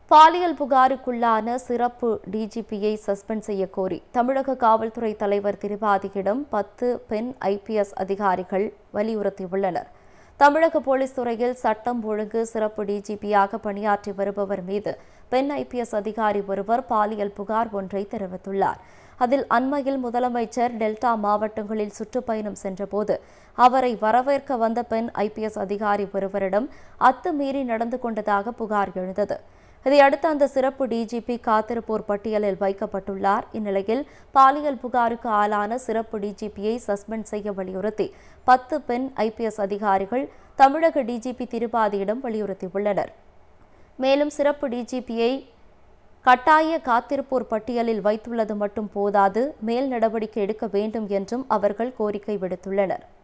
பாலியல் புகாருக்குள்ளான சிறப்பு டிஜிபியை சஸ்பெண்ட் செய்ய கோரி தமிழக காவல்துறை தலைவர் திரிபாதியிடம் பத்து பெண் ஐபிஎஸ் அதிகாரிகள் வலியுறுத்தியுள்ளனர் தமிழக போலீஸ் துறையில் சட்டம் ஒழுங்கு சிறப்பு டிஜிபியாக பணியாற்றி வருபவர் மீது பெண் ஐபிஎஸ் அதிகாரி ஒருவர் பாலியல் புகார் ஒன்றை தெரிவித்துள்ளார் அதில் அண்மையில் முதலமைச்சர் டெல்டா மாவட்டங்களில் சுற்றுப்பயணம் சென்றபோது அவரை வரவேற்க வந்த பெண் ஐபிஎஸ் அதிகாரி ஒருவரிடம் அத்துமீறி நடந்து கொண்டதாக புகார் எழுந்தது இதையடுத்து அந்த சிறப்பு டிஜிபி காத்திருப்போர் பட்டியலில் வைக்கப்பட்டுள்ளார் இந்நிலையில் பாலியல் புகாருக்கு ஆளான சிறப்பு டிஜிபியை சஸ்பெண்ட் செய்ய வலியுறுத்தி பத்து பெண் ஐபிஎஸ் அதிகாரிகள் தமிழக டிஜிபி திருபாதியிடம் வலியுறுத்தியுள்ளனர் மேலும் சிறப்பு டிஜிபியை கட்டாய காத்திருப்போர் பட்டியலில் வைத்துள்ளது மட்டும் போதாது மேல் நடவடிக்கை எடுக்க வேண்டும் என்றும் அவர்கள் கோரிக்கை விடுத்துள்ளனர்